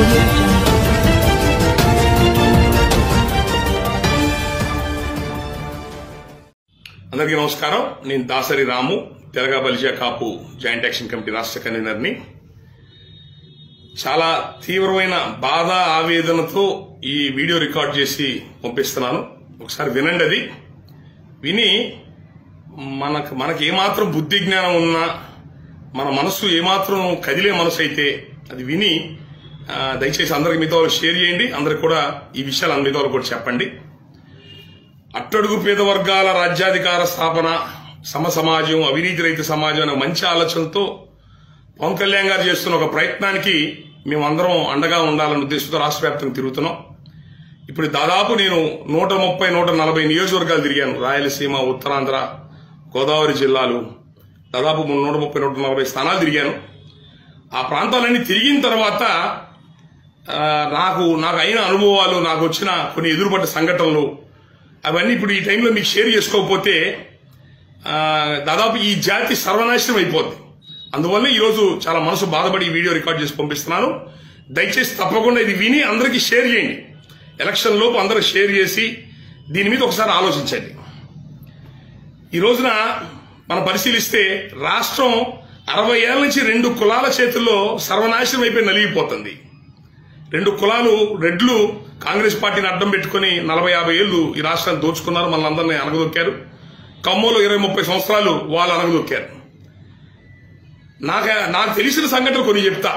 audio jungle. అందరికీ నమస్కారం నేను Dasari Ramu Telaga Balija Kapu joint action committee రాష్ట్ర కన్వీనర్ని చాలా తీవ్రమైన బాధ ఆవేదనతో ఈ వీడియో రికార్డ్ చేసి పంపిస్తున్నాను ఒకసారి వినండి అది విని మనకు మనకి ఏమాత్రం బుద్ధి జ్ఞానం ఉన్నా మన మనసు ఏమాత్రం కదిలే మనసు అయితే అది విని ఆ, దయచేసి అందరికి మీతో షేర్ చేయండి అందరికి కూడా ఈ విషయాలు అందరితో కూడా చెప్పండి అట్టడుగు పేద వర్గాల రాజ్యాధికార స్థాపన సమ సమాజం అవినీతి రహిత సమాజం అనే మంచి ఆలోచనతో పవన్ కళ్యాణ్ గారు చేస్తున్న ఒక ప్రయత్నానికి మేమందరం అండగా ఉండాలనే ఉద్దేశంతో రాష్ట్ర వ్యాప్తంగా తిరుగుతున్నాం ఇప్పుడు దాదాపు నేను నూట ముప్పై నూట నలభై నియోజకవర్గాలు తిరిగాను రాయలసీమ ఉత్తరాంధ్ర గోదావరి జిల్లాలు దాదాపు నూట ముప్పై నూట నలభై స్థానాలు తిరిగాను ఆ ప్రాంతాలన్నీ తిరిగిన తర్వాత ఆ, నాకు నాకు అయిన అనుభవాలు నాకు వచ్చిన కొన్ని ఎదురుపడ్డ సంఘటనలు అవన్నీ ఇప్పుడు ఈ టైంలో మీకు షేర్ చేసుకోకపోతే ఆ, దాదాపు ఈ జాతి సర్వనాశనం అయిపోద్ది అందువల్ల ఈరోజు చాలా మనసు బాధపడి ఈ వీడియో రికార్డ్ చేసి పంపిస్తున్నాను దయచేసి తప్పకుండా ఇది విని అందరికీ షేర్ చేయండి ఎలక్షన్ లోపు అందరూ షేర్ చేసి దీని మీద ఒకసారి ఆలోచించండి ఈ రోజున మనం పరిశీలిస్తే రాష్ట్రం అరవై ఏళ్ల నుంచి రెండు కులాల చేతుల్లో సర్వనాశనం అయిపోయి నలిగిపోతుంది రెండు కులాలు రెడ్లు కాంగ్రెస్ పార్టీని అడ్డం పెట్టుకుని నలభై యాభై ఏళ్లు ఈ రాష్ట్రాన్ని దోచుకున్నారు మనల్ని అందరినీ అనగదొక్కారు కమ్మోలు ఇరవై ముప్పై సంవత్సరాలు వాళ్ళు అనగదొక్కారు నాకు నాకు తెలిసిన సంఘటనలు కొన్ని చెప్తా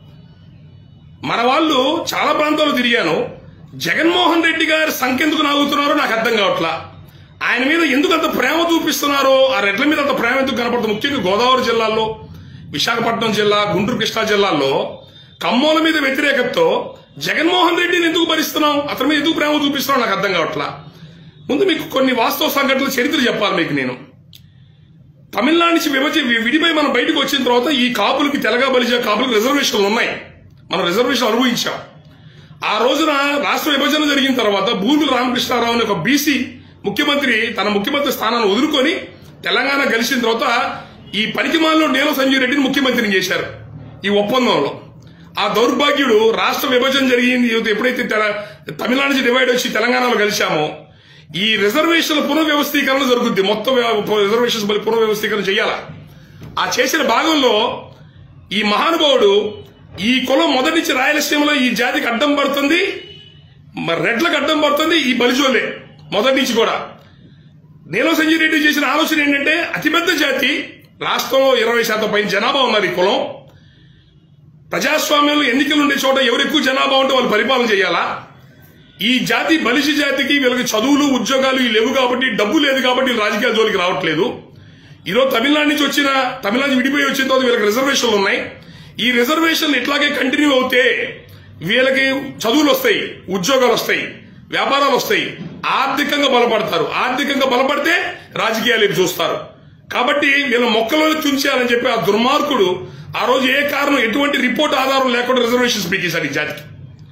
మన వాళ్ళు చాలా ప్రాంతాల్లో తిరిగాను జగన్మోహన్ రెడ్డి గారి సంఖ్యెందుకు నాగుతున్నారో నాకు అర్థం కావట్లా ఆయన మీద ఎందుకు అంత ప్రేమ చూపిస్తున్నారో ఆ రెడ్ల మీద అంత ప్రేమ ఎందుకు కనపడుతుంది ముఖ్యంగా గోదావరి జిల్లాలో విశాఖపట్నం జిల్లా గుంటూరు కృష్ణా జిల్లాల్లో కమ్మోల మీద వ్యతిరేకతతో జగన్మోహన్ రెడ్డిని ఎందుకు భరిస్తున్నాం అతని మీద ఎందుకు ప్రేమ చూపిస్తున్నాం నాకు అర్థం కావట్లా ముందు మీకు కొన్ని వాస్తవ సంఘటనల చరిత్ర చెప్పాలి మీకు నేను తమిళనాడు నుంచి విభజ విడిపోయి మనం బయటకు వచ్చిన తర్వాత ఈ కాపులకి తెలగా బలిజా కాపులకు రిజర్వేషన్లు ఉన్నాయి మనం రిజర్వేషన్ అనుభవించాం ఆ రోజున రాష్ట్ర విభజన జరిగిన తర్వాత భూమి రామకృష్ణారావు అనే ఒక బీసీ ముఖ్యమంత్రి తన ముఖ్యమంత్రి స్థానాన్ని వదులుకొని తెలంగాణ గెలిచిన తర్వాత ఈ పనికిమాలలో నేల సంజయ్ రెడ్డిని ముఖ్యమంత్రిని చేశారు ఈ ఒప్పందంలో ఆ దౌర్భాగ్యుడు రాష్ట్ర విభజన జరిగింది ఎప్పుడైతే తెల- తమిళనాడు నుంచి డివైడ్ వచ్చి తెలంగాణలో కలిశామో ఈ రిజర్వేషన్ల పునర్వ్యవస్థీకరణ జరుగుద్ది మొత్తం వ్య- రిజర్వేషన్స్ మళ్ళీ పునర్వ్యవస్థీకరణ చేయాలా ఆ చేసిన భాగంలో ఈ మహానుభావుడు ఈ కులం మొదటి నుంచి రాయలసీమలో ఈ జాతికి అడ్డం పడుతుంది మరి రెడ్లకు అడ్డం పడుతుంది ఈ బలిజోలే మొదటి నుంచి కూడా నీలం సంజయ్ రెడ్డి చేసిన ఆలోచన ఏంటంటే అతిపెద్ద జాతి రాష్ట్రంలో ఇరవై శాతం పైన జనాభా ఉన్నారు ఈ కులం ప్రజాస్వామ్యంలో ఎన్నికలు ఉండే చోట ఎవరు ఎక్కువ జనాభా ఉంటే వాళ్ళు పరిపాలన చేయాలా ఈ జాతి బలిసి జాతికి వీళ్ళకి చదువులు ఉద్యోగాలు ఇవి లేవు కాబట్టి డబ్బు లేదు కాబట్టి వీళ్ళు రాజకీయాల జోలికి రావట్లేదు ఈరోజు తమిళనాడు నుంచి వచ్చిన తమిళనాడు నుంచి విడిపోయి వచ్చిన తర్వాత వీళ్ళకి రిజర్వేషన్లు ఉన్నాయి ఈ రిజర్వేషన్లు ఇట్లాగే కంటిన్యూ అవుతే వీళ్ళకి చదువులు వస్తాయి ఉద్యోగాలు వస్తాయి వ్యాపారాలు వస్తాయి ఆర్థికంగా బలపడతారు ఆర్థికంగా బలపడితే రాజకీయాలు ఇవి చూస్తారు కాబట్టి వీళ్ళ మొక్కలను తుంచేయాలని చెప్పి ఆ దుర్మార్గుడు ఆ రోజు ఏ కారణం ఎటువంటి రిపోర్ట్ ఆధారం లేకుండా రిజర్వేషన్స్ పీకేశాడు ఈ జాతికి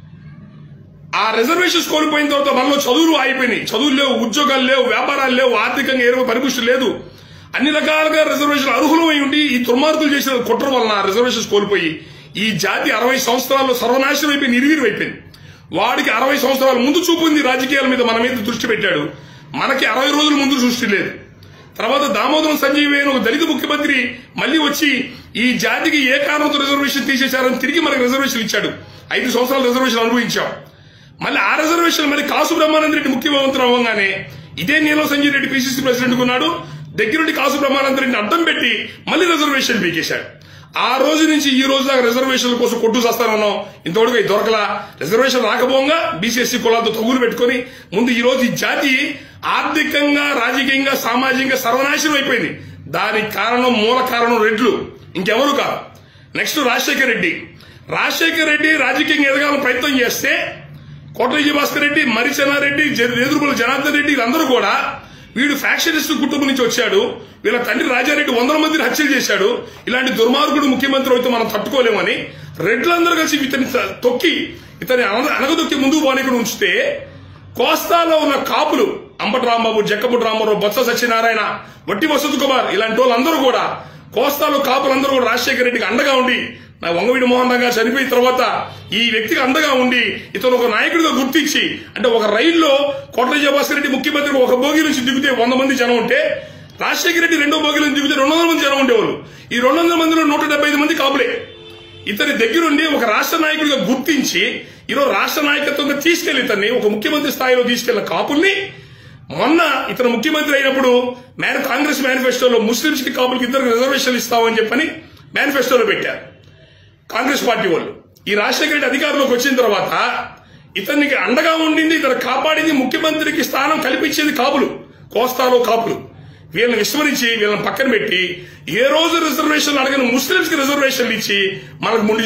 ఆ రిజర్వేషన్స్ కోల్పోయిన తర్వాత మనలో చదువులు ఆగిపోయినాయి చదువులు లేవు ఉద్యోగాలు లేవు వ్యాపారాలు లేవు ఆర్థికంగా ఏ పరిపుష్టి లేదు అన్ని రకాలుగా రిజర్వేషన్ అర్హులమై ఉండి ఈ దుర్మార్గులు చేసిన కుట్ర వలన ఆ రిజర్వేషన్స్ కోల్పోయి ఈ జాతి అరవై సంవత్సరాల్లో సర్వనాశనం అయిపోయి నిర్వీర్యం అయిపోయింది వాడికి అరవై సంవత్సరాల ముందు చూపు ఉంది రాజకీయాల మీద మన మీద దృష్టి పెట్టాడు మనకి అరవై రోజుల ముందు దృష్టి లేదు తర్వాత దామోదరం సంజయ్ వేణు ఒక దళిత ముఖ్యమంత్రి మళ్ళీ వచ్చి ఈ జాతికి ఏ కారణంతో రిజర్వేషన్ తీసేశారని తిరిగి మనకి రిజర్వేషన్ ఇచ్చాడు ఐదు సంవత్సరాలు రిజర్వేషన్ అనుభవించాం మళ్ళీ ఆ రిజర్వేషన్ మళ్ళీ కాసు బ్రహ్మానంద రెడ్డి ముఖ్యమంత్రి అవ్వగానే ఇదే నీలం సంజయ్ రెడ్డి పిసిసి ప్రెసిడెంట్ ఉన్నాడు దగ్గరుండి కాసు బ్రహ్మానంద రెడ్డిని అడ్డం పెట్టి మళ్ళీ రిజర్వేషన్ పీకేశాడు ఆ రోజు నుంచి ఈ రోజు దాకా రిజర్వేషన్ల కోసం కొట్టు చేస్తానన్నాం ఇంతవరకు ఇది దొరకలా రిజర్వేషన్ రాకపోగా బీసీఎస్సీ కులాలతో తగులు పెట్టుకొని ముందు ఈ రోజు ఈ జాతి ఆర్థికంగా రాజకీయంగా సామాజికంగా సర్వనాశనం అయిపోయింది దానికి కారణం మూల కారణం రెడ్లు ఇంకెవరు కాదు నెక్స్ట్ రాజశేఖర్ రెడ్డి రాజశేఖర్ రెడ్డి రాజకీయంగా ఎదగాలని ప్రయత్నం చేస్తే కోట విజయభాస్కర్ రెడ్డి మరిచెన్నారెడ్డి ఎదురుబుల జనార్దన్ రెడ్డి వీళ్ళందరూ కూడా వీడు ఫ్యాక్షనిస్ట్ కుటుంబం నుంచి వచ్చాడు వీళ్ళ తండ్రి రాజారెడ్డి వందల మందిని హత్యలు చేశాడు ఇలాంటి దుర్మార్గుడు ముఖ్యమంత్రి అయితే మనం తట్టుకోలేమని రెడ్లందరూ కలిసి ఇతని తొక్కి ఇతని అన- అనగదొక్కి ముందుకు పోనీకి ఉంచితే కోస్తాలో ఉన్న కాపులు అంబటి రాంబాబు జక్కపుటి రామారావు బొత్స సత్యనారాయణ వట్టి వసంత్ కుమార్ ఇలాంటి వాళ్ళందరూ కూడా కోస్తాలో కాపులందరూ కూడా రాజశేఖర రెడ్డికి అండగా ఉండి నా వంగవీడి మోహన్ రంగా చనిపోయిన తర్వాత ఈ వ్యక్తికి అండగా ఉండి ఇతను ఒక నాయకుడిగా గుర్తించి అంటే ఒక రైల్లో కోట్ల జయభాస్కర్ రెడ్డి ముఖ్యమంత్రి ఒక భోగి నుంచి దిగితే వంద మంది జనం ఉంటే రాజశేఖర రెడ్డి రెండో భోగి నుంచి దిగితే రెండు వందల మంది జనం ఉండేవాళ్ళు ఈ రెండు వందల మందిలో నూట డెబ్బై ఐదు మంది కాపులే ఇతని దగ్గరుండి ఒక రాష్ట్ర నాయకుడిగా గుర్తించి ఈరోజు రాష్ట్ర నాయకత్వంగా తీసుకెళ్లి ఇతన్ని ఒక ముఖ్యమంత్రి స్థాయిలో తీసుకెళ్లిన కాపుల్ని మొన్న ఇతను ముఖ్యమంత్రి అయినప్పుడు మేన కాంగ్రెస్ మేనిఫెస్టోలో ముస్లింస్ కి కాపులకి ఇద్దరికి రిజర్వేషన్లు ఇస్తామని చెప్పని మేనిఫెస్టోలో పెట్టారు కాంగ్రెస్ పార్టీ వాళ్ళు ఈ రాజశేఖర రెడ్డి అధికారంలోకి వచ్చిన తర్వాత ఇతనికి అండగా ఉండింది ఇతను కాపాడింది ముఖ్యమంత్రికి స్థానం కల్పించేది కాపులు కోస్తాలో కాపులు వీళ్ళని విస్మరించి వీళ్ళని పక్కన పెట్టి ఏ రోజు రిజర్వేషన్లు అడగని ముస్లింస్ కి రిజర్వేషన్లు ఇచ్చి మనకు ముండి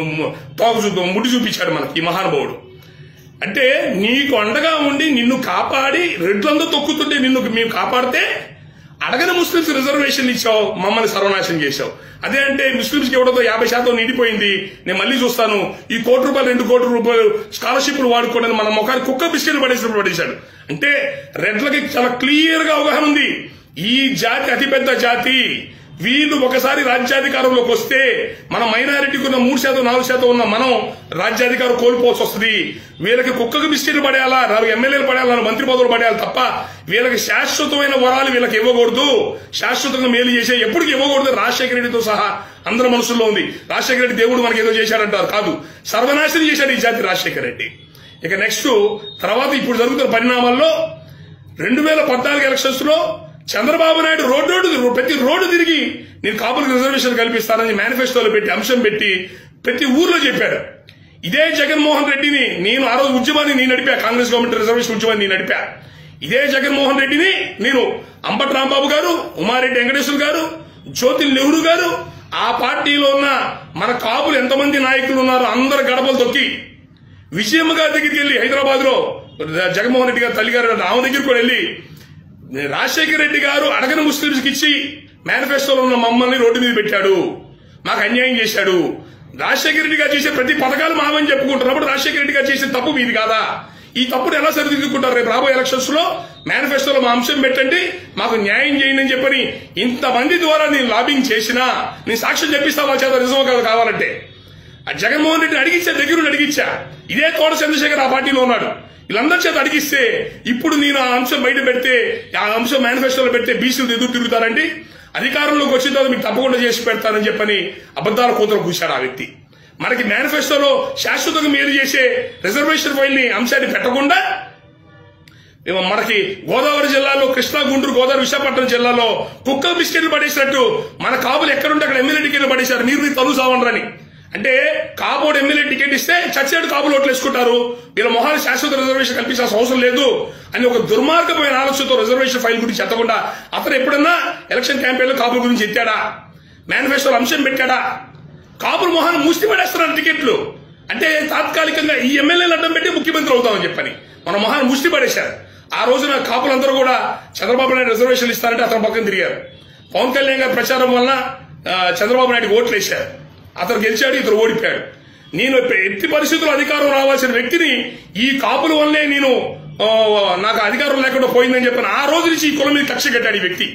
తోక చూపి ముడి చూపించాడు మనకి ఈ మహానుభావుడు అంటే నీకు అండగా ఉండి నిన్ను కాపాడి రెడ్లందరూ తొక్కుతుంటే నిన్ను మేము కాపాడితే అడగని ముస్లింస్ రిజర్వేషన్లు ఇచ్చావు మమ్మల్ని సర్వనాశనం చేశావు అదే అంటే ముస్లింస్కి ఇవ్వడంతో యాభై శాతం నిండిపోయింది నేను మళ్ళీ చూస్తాను ఈ కోటి రూపాయలు రెండు కోట్ల రూపాయలు స్కాలర్షిప్లు వాడుకోవడానికి మన ముఖానికి కుక్క బిస్కెట్ పడేసినప్పుడు పడేశాడు అంటే రెడ్లకి చాలా క్లియర్ గా అవగాహన ఉంది ఈ జాతి అతిపెద్ద జాతి వీళ్ళు ఒకసారి రాజ్యాధికారంలోకి వస్తే మన మైనారిటీకి ఉన్న మూడు శాతం నాలుగు శాతం ఉన్న మనం రాజ్యాధికారం కోల్పోవాల్సి వస్తుంది వీళ్ళకి కుక్కకు బిస్కెట్లు పడేయాలా నాలుగు ఎమ్మెల్యేలు పడేయాలా మంత్రి పదవులు పడేయాలి తప్ప వీళ్ళకి శాశ్వతమైన వరాలు వీళ్ళకి ఇవ్వకూడదు శాశ్వతంగా మేలు చేసే ఎప్పటికి ఇవ్వకూడదు రాజశేఖర రెడ్డితో సహా అందరి మనసుల్లో ఉంది రాజశేఖర రెడ్డి దేవుడు మనకి ఏదో చేశాడంటారు కాదు సర్వనాశనం చేశాడు ఈ జాతి రాజశేఖర రెడ్డి ఇక నెక్స్ట్ తర్వాత ఇప్పుడు జరుగుతున్న పరిణామాల్లో రెండు వేల పద్నాలుగు ఎలక్షన్స్ లో చంద్రబాబు నాయుడు రోడ్డు రోడ్డు ప్రతి రోడ్డు తిరిగి నేను కాపులకు రిజర్వేషన్ కల్పిస్తానని మేనిఫెస్టోలో పెట్టి అంశం పెట్టి ప్రతి ఊర్లో చెప్పాడు ఇదే జగన్మోహన్ రెడ్డిని నేను ఆ రోజు ఉద్యమాన్ని నేను నడిపా కాంగ్రెస్ గవర్నమెంట్ రిజర్వేషన్ ఉద్యమాన్ని నేను నడిపా ఇదే జగన్మోహన్ రెడ్డిని నేను అంబటి రాంబాబు గారు ఉమారెడ్డి వెంకటేశ్వర గారు జ్యోతి నెహ్రూ గారు ఆ పార్టీలో ఉన్న మన కాపులు ఎంతమంది నాయకులు ఉన్నారో అందరు గడపలు తొక్కి విజయమ్మ గారి దగ్గరికి వెళ్ళి హైదరాబాద్ లో జగన్మోహన్ రెడ్డి గారు తల్లి గారు ఆమె దగ్గరికి కూడా వెళ్ళి రాజశేఖర రెడ్డి గారు అడగని ముస్లింస్ కి ఇచ్చి మేనిఫెస్టోలో ఉన్న మమ్మల్ని రోడ్డు మీద పెట్టాడు మాకు అన్యాయం చేశాడు రాజశేఖర రెడ్డి గారు చేసే ప్రతి పథకాలు మామని చెప్పుకుంటున్నప్పుడు రాజశేఖర రెడ్డి గారు చేసే తప్పు మీది కాదా ఈ తప్పును ఎలా సరిదిద్దుకుంటారు రేపు రాబోయే ఎలక్షన్స్ లో మేనిఫెస్టోలో మా అంశం పెట్టండి మాకు న్యాయం చేయండి అని చెప్పని ఇంతమంది ద్వారా నేను లాబింగ్ చేసినా నేను సాక్ష్యం చెప్పిస్తా వాళ్ళ చేత నిజమో కాదు కావాలంటే ఆ జగన్మోహన్ రెడ్డిని అడిగించా దగ్గరుండి అడిగించా ఇదే తోట చంద్రశేఖర్ ఆ పార్టీలో ఉన్నాడు వీళ్ళందరి చేత అడిగిస్తే ఇప్పుడు నేను ఆ అంశం బయట పెడితే ఆ అంశం మేనిఫెస్టోలో పెడితే బీసీలు ఎదురు తిరుగుతారండి అధికారంలోకి వచ్చిన తర్వాత మీకు తప్పకుండా చేసి పెడతానని చెప్పని అబద్దాల కూతురు కూశాడు ఆ వ్యక్తి మనకి మేనిఫెస్టోలో శాశ్వతంగా మేలు చేసే రిజర్వేషన్ ఫైల్ ని అంశాన్ని పెట్టకుండా ఏమో మనకి గోదావరి జిల్లాలో కృష్ణా గుంటూరు గోదావరి విశాఖపట్నం జిల్లాలో కుక్క బిస్కెట్లు పడేసినట్టు మన కాపులు ఎక్కడుంటే అక్కడ ఎమ్మెల్యే టికెట్లు పడేశారు మీరు మీరు తలు సావండ్రని అంటే కాబోడు ఎమ్మెల్యే టికెట్ ఇస్తే చచ్చేడు కాపులు ఓట్లు వేసుకుంటారు వీళ్ళ మొహాలు శాశ్వత రిజర్వేషన్ కల్పించాల్సిన అవసరం లేదు అని ఒక దుర్మార్గమైన ఆలోచనతో రిజర్వేషన్ ఫైల్ గురించి ఎత్తకుండా అతను ఎప్పుడన్నా ఎలక్షన్ క్యాంపెయిన్ లో కాపుల గురించి ఎత్తాడా మేనిఫెస్టోలో అంశం పెట్టాడా కాపుల మొహాన్ని మూసి పడేస్తున్నారు టికెట్లు అంటే తాత్కాలికంగా ఈ ఎమ్మెల్యేలు అడ్డం పెట్టి ముఖ్యమంత్రి అవుతామని చెప్పని మన మొహాన్ని ముష్టి పడేశారు ఆ రోజున కాపులందరూ కూడా చంద్రబాబు నాయుడు రిజర్వేషన్లు ఇస్తారంటే అతని పక్కన తిరిగారు పవన్ కళ్యాణ్ గారి ప్రచారం వలన ఆ, చంద్రబాబు నాయుడు ఓట్లు వేశారు అతను గెలిచాడు ఇతను ఓడిపోయాడు నేను ఎట్టి పరిస్థితుల్లో అధికారం రావాల్సిన వ్యక్తిని ఈ కాపుల వల్లే నేను ఆ, నాకు అధికారం లేకుండా పోయిందని చెప్పిన ఆ రోజు నుంచి ఈ కులం మీద కక్ష కట్టాడు ఈ వ్యక్తి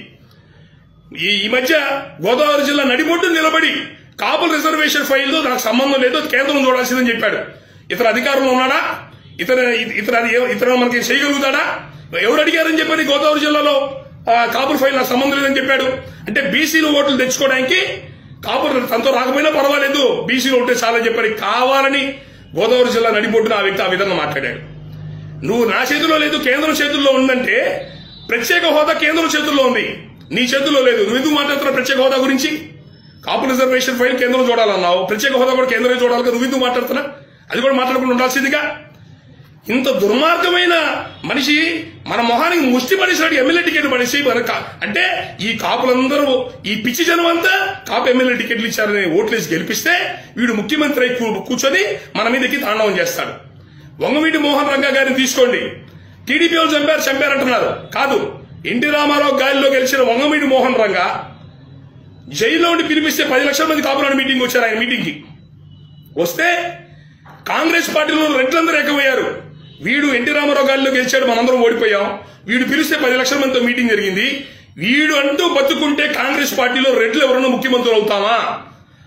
ఈ ఈ మధ్య గోదావరి జిల్లా నడిబొడ్డు నిలబడి కాపుల రిజర్వేషన్ ఫైల్ నాకు సంబంధం లేదు కేంద్రం చూడాల్సిందని చెప్పాడు ఇతర అధికారంలో ఉన్నాడా ఇతర ఇతర ఇతర మనకి చేయగలుగుతాడా ఎవరు అడిగారని చెప్పని గోదావరి జిల్లాలో ఆ, కాపుల ఫైల్ నాకు సంబంధం లేదని చెప్పాడు అంటే బీసీలు ఓట్లు తెచ్చుకోవడానికి కాపులు తనతో రాకపోయినా పర్వాలేదు బీసీలు ఉంటే చాలని చెప్పని కావాలని గోదావరి జిల్లా నడిబొడ్డున ఆ వ్యక్తి ఆ విధంగా మాట్లాడాడు నువ్వు నా చేతిలో లేదు కేంద్రం చేతుల్లో ఉందంటే ప్రత్యేక హోదా కేంద్రం చేతుల్లో ఉంది నీ చేతుల్లో లేదు నువ్వు ఎందుకు మాట్లాడుతున్నావు ప్రత్యేక హోదా గురించి కాపు రిజర్వేషన్ ఫైల్ కేంద్రం చూడాలన్నావు ప్రత్యేక హోదా కూడా కేంద్రం చూడాలి కదా నువ్వు ఎందుకు మాట్లాడుతున్నా అది కూడా మాట్లాడకుండా ఉండాల్సిందిగా ఇంత దుర్మార్గమైన మనిషి మన మొహానికి ముష్టి పడేసినట్టు ఎమ్మెల్యే టికెట్ పడేసి మన కా- అంటే ఈ కాపులందరూ ఈ పిచ్చి జనం అంతా కాపు ఎమ్మెల్యే టికెట్లు ఇచ్చారని ఓట్లేసి గెలిపిస్తే వీడు ముఖ్యమంత్రి అయి కూ- కూర్చొని మన మీదకి తాండవం చేస్తాడు వంగవీటి మోహన్ రంగా గారిని తీసుకోండి టీడీపీ వాళ్ళు చంపారు చంపారు అంటున్నారు కాదు ఎన్టీ రామారావు గాలిలో గెలిచిన వంగవీటి మోహన్ రంగా జైల్లో ఉండి పిలిపిస్తే పది లక్షల మంది కాపురాని మీటింగ్ వచ్చారు ఆయన మీటింగ్ కి వస్తే కాంగ్రెస్ పార్టీలో రెడ్లందరూ ఎక్కువయ్యారు వీడు ఎన్టీ రామారావు గారిలో గెలిచాడు మనందరం ఓడిపోయాం వీడు పిలిస్తే పది లక్షల మందితో మీటింగ్ జరిగింది వీడు అంటూ బతుకుంటే కాంగ్రెస్ పార్టీలో రెడ్లు ఎవరన్నా ముఖ్యమంత్రులు అవుతామా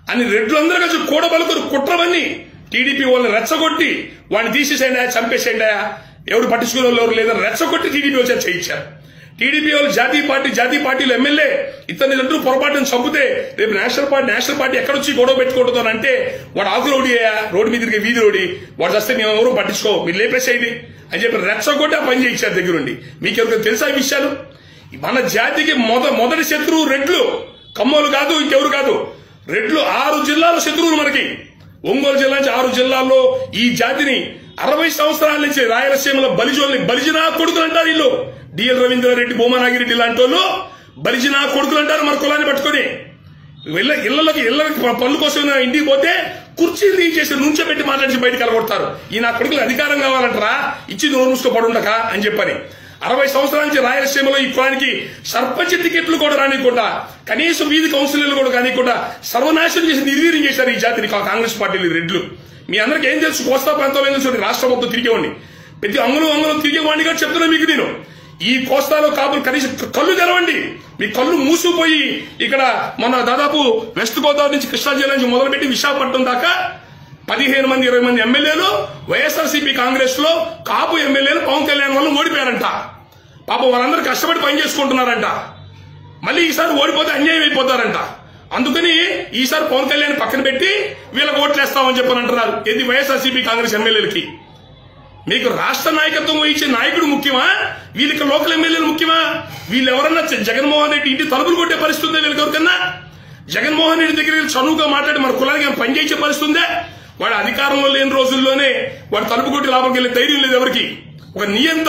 అని రెడ్లందరూ కలిసి కూడబలుకురు కుట్రవన్నీ టీడీపీ వాళ్ళని రెచ్చగొట్టి వాడిని తీసేసేయండి చంపేసేయండి ఎవడు పట్టించుకునే వాళ్ళు ఎవరు లేదని రెచ్చగొట్టి టీడీపీ వచ్చారు చేయించారు టీడీపీ వాళ్ళు జాతీయ పార్టీ జాతీయ పార్టీలు ఎమ్మెల్యే ఇతని అంటూ పొరపాటును చంపితే రేపు నేషనల్ పార్టీ నేషనల్ పార్టీ ఎక్కడొచ్చి గొడవ పెట్టుకుంటుందని అంటే వాడు ఆకు రోడ్డు రోడ్డు మీద తిరిగే వీధి రోడి వాడు వస్తే మేము ఎవరు పట్టించుకో మీరు లేపేసేది అని చెప్పి రెచ్చగొట్టి ఆ పని చేయించారు దగ్గరుండి మీకు ఎవరికి తెలుసా ఈ విషయాలు మన జాతికి మొద మొదటి శత్రువు రెడ్లు కమ్మోలు కాదు ఇంకెవరు కాదు రెడ్లు ఆరు జిల్లాల శత్రువులు మనకి ఒంగోలు జిల్లా నుంచి ఆరు జిల్లాల్లో ఈ జాతిని అరవై సంవత్సరాల నుంచి రాయలసీమలో బలిజోల్ని బలిజినా కొడుకులు అంటారు వీళ్ళు డిఎల్ రవీంద్రారెడ్డి భూమానాగిరెడ్డి లాంటి వాళ్ళు బలిజినా కొడుకులు అంటారు మన కులాన్ని పట్టుకొని ఇళ్ళ ఇళ్ళకి ఇళ్ళకి ప- పనుల కోసం నా ఇంటికి పోతే కుర్చీలు తీసేసి నుంచోబెట్టి మాట్లాడి బయటకు వెళ్ళగొడతారు ఈ నా కొడుకులు అధికారం కావాలంటారా ఇచ్చి నోరు మూసుకో పడుండక అని చెప్పని అరవై సంవత్సరాల నుంచి రాయలసీమలో ఈ కులానికి సర్పంచ్ టికెట్లు కూడా రానికుండా కనీసం వీధి కౌన్సిలర్లు కూడా కానికుండా సర్వనాశనం చేసి నిర్వీర్యం చేశారు ఈ జాతిని కా- కాంగ్రెస్ పార్టీలు రెడ్లు మీ అందరికి ఏం తెలుసు కోస్తా ప్రాంతంలో ఏం తెలుసు రాష్ట్రం మొత్తం తిరిగేవాడిని ప్రతి అంగులు అంగులు తిరిగేవాడిని కూడా చెప్తున్నా మీకు నేను ఈ కోస్తాలో కాపులు కనీసం కళ్ళు తెరవండి మీ కళ్ళు మూసుకుపోయి ఇక్కడ మన దాదాపు వెస్ట్ గోదావరి నుంచి కృష్ణా జిల్లా నుంచి మొదలుపెట్టి విశాఖపట్నం దాకా పదిహేను మంది ఇరవై మంది ఎమ్మెల్యేలు వైఎస్ఆర్సీపీ కాంగ్రెస్ లో కాపు ఎమ్మెల్యేలు పవన్ కళ్యాణ్ వల్ల ఓడిపోయారంట పాపం వాళ్ళందరూ కష్టపడి పని చేసుకుంటున్నారంట మళ్ళీ ఈసారి ఓడిపోతే అన్యాయం అయిపోతారంట అందుకని ఈసారి పవన్ కళ్యాణ్ పక్కన పెట్టి వీళ్ళకి ఓట్లేస్తామని చెప్పని అంటున్నారు ఇది వైఎస్ఆర్సీపీ కాంగ్రెస్ ఎమ్మెల్యేలకి మీకు రాష్ట్ర నాయకత్వం వహించే నాయకుడు ముఖ్యమా వీళ్ళకి లోకల్ ఎమ్మెల్యేలు ముఖ్యమా వీళ్ళు ఎవరన్నా జ- జగన్మోహన్ రెడ్డి ఇంటి తలుపులు కొట్టే పరిస్థితి ఉందా వీళ్ళకి ఎవరికన్నా జగన్మోహన్ రెడ్డి దగ్గర వెళ్ళి చనువుగా మాట్లాడి మన కులానికి ఏమైనా పని చేసే పరిస్థితి ఉందా వాడు అధికారంలో లేని రోజుల్లోనే వాడు తలుపు కొట్టి లోపలికి వెళ్ళే ధైర్యం లేదు ఎవరికి ఒక నియంత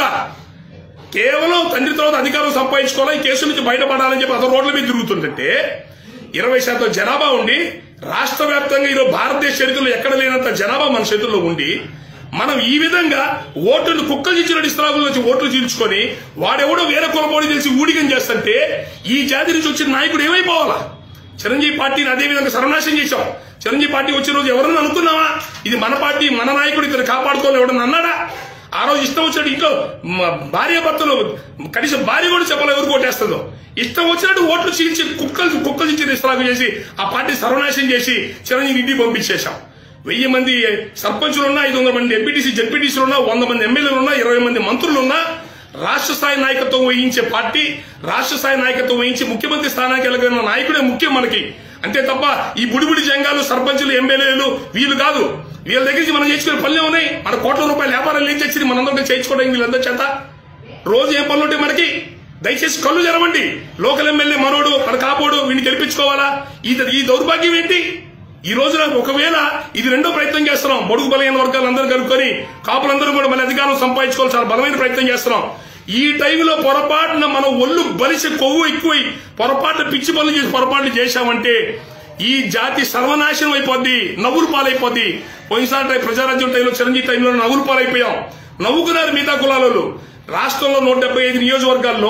కేవలం తండ్రి తర్వాత అధికారం సంపాదించుకోవాలి ఈ కేసు నుంచి బయటపడాలని చెప్పి అతను రోడ్ల మీద తిరుగుతుంటే ఇరవై శాతం జనాభా ఉండి రాష్ట్ర వ్యాప్తంగా ఈరోజు భారతదేశ చరిత్రలో ఎక్కడ లేనంత జనాభా మన చేతుల్లో ఉండి మనం ఈ విధంగా ఓట్లను కుక్కలు ఇచ్చిన ఇస్లాముల నుంచి ఓట్లు చీల్చుకొని వాడెవడో వేరే కులపోడి తెలిసి ఊడిగం చేస్తుంటే ఈ జాతి నుంచి వచ్చిన నాయకుడు ఏమైపోవాలా చిరంజీవి పార్టీని అదే విధంగా సర్వనాశనం చేశాం చిరంజీవి పార్టీ వచ్చిన రోజు ఎవరన్నా అనుకున్నావా ఇది మన పార్టీ మన నాయకుడు ఇతను కాపాడుకోవాలి ఎవడన్నా అన్నాడా ఆ రోజు ఇష్టం వచ్చినట్టు ఇంట్లో మ- భార్య భర్తలు కనీసం భార్య కూడా చెప్పాలి ఎవరు ఓటేస్తుందో ఇష్టం వచ్చినట్టు ఓట్లు చీల్చి కుక్కలు కుక్కలు ఇచ్చి ఇస్లాం చేసి ఆ పార్టీ సర్వనాశనం చేసి చిరంజీవి ఇంటికి పంపించేశాం వెయ్యి మంది సర్పంచులు ఉన్నా ఐదు వందల మంది ఎంపీటీసీ జడ్పీటీసీలు ఉన్నా వంద మంది ఎమ్మెల్యేలు ఉన్నా ఇరవై మంది మంత్రులు ఉన్నా రాష్ట్ర స్థాయి నాయకత్వం వహించే పార్టీ రాష్ట్ర స్థాయి నాయకత్వం వహించి ముఖ్యమంత్రి స్థానానికి వెళ్ళగలిగిన నాయకుడే ముఖ్యం మనకి అంతే తప్ప ఈ బుడిబుడి జంగాలు సర్పంచులు ఎమ్మెల్యేలు వీళ్ళు కాదు వీళ్ళ దగ్గర నుంచి మనం చేసుకునే పనులే ఉన్నాయి మన కోట్ల రూపాయల వ్యాపారాలు ఏం చేసి మనందరం చేయించుకోవడానికి వీళ్ళందరూ చేత రోజు ఏం పనులు ఉంటాయి మనకి దయచేసి కళ్ళు తెరవండి లోకల్ ఎమ్మెల్యే మనోడు మన కాపోడు వీడిని గెలిపించుకోవాలా ఈ ఈ దౌర్భాగ్యం ఏంటి ఈ రోజున ఒకవేళ ఇది రెండో ప్రయత్నం చేస్తున్నాం బడుగు బలహీన వర్గాలు అందరూ కలుపుకొని కాపులందరూ కూడా మళ్ళీ అధికారం సంపాదించుకోవాలి చాలా బలమైన ప్రయత్నం చేస్తున్నాం ఈ టైంలో పొరపాటున మనం ఒళ్ళు బలిసి కొవ్వు ఎక్కువై పొరపాటున పిచ్చి పనులు చేసి పొరపాట్లు చేశామంటే ఈ జాతి సర్వనాశనం అయిపోద్ది నవ్వులు పాలైపోద్ది పోయినసారి టై- ప్రజారాజ్యం టైంలో చిరంజీవి టైంలో నవ్వులు పాలైపోయాం నవ్వుకున్నారు మిగతా కులాలలో రాష్ట్రంలో నూట డెబ్బై ఐదు నియోజకవర్గాల్లో